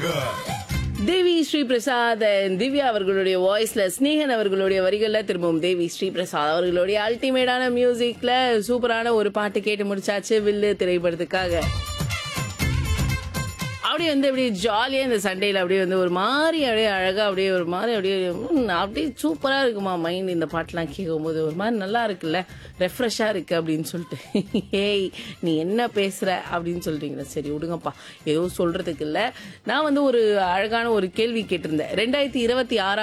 தேவி Sri Prasad and Divya அவர்களுடைய வாய்ஸ்ல ஸ்னேகன் அவர்களுடைய வரிகள்ல திரும்பவும் தேவி ஸ்ரீ பிரசாத் அவர்களுடைய அல்டிமேட்டான மியூசிக்ல சூப்பரான ஒரு பாட்டு கேட்டு முடிச்சாச்சு வில்லு திரைப்படத்துக்காக அப்படியே வந்து அப்படியே ஜாலியாக இந்த சண்டேல அப்படியே வந்து ஒரு மாதிரி அப்படியே அழகாக அப்படியே ஒரு மாதிரி அப்படியே ம், அப்படியே சூப்பராக இருக்குமா மைண்ட் இந்த பாட்டெலாம் கேட்கும்போது ஒரு மாதிரி நல்லா இருக்குல்ல ரெஃப்ரெஷ்ஷாக இருக்கு அப்படின்னு சொல்லிட்டு ஏய் நீ என்ன பேசுகிற அப்படின்னு சொல்கிறீங்களா சரி விடுங்கப்பா ஏதோ சொல்கிறதுக்கு இல்லை நான் வந்து ஒரு அழகான ஒரு கேள்வி கேட்டிருந்தேன் ரெண்டாயிரத்தி இருபத்தி ஆறாம்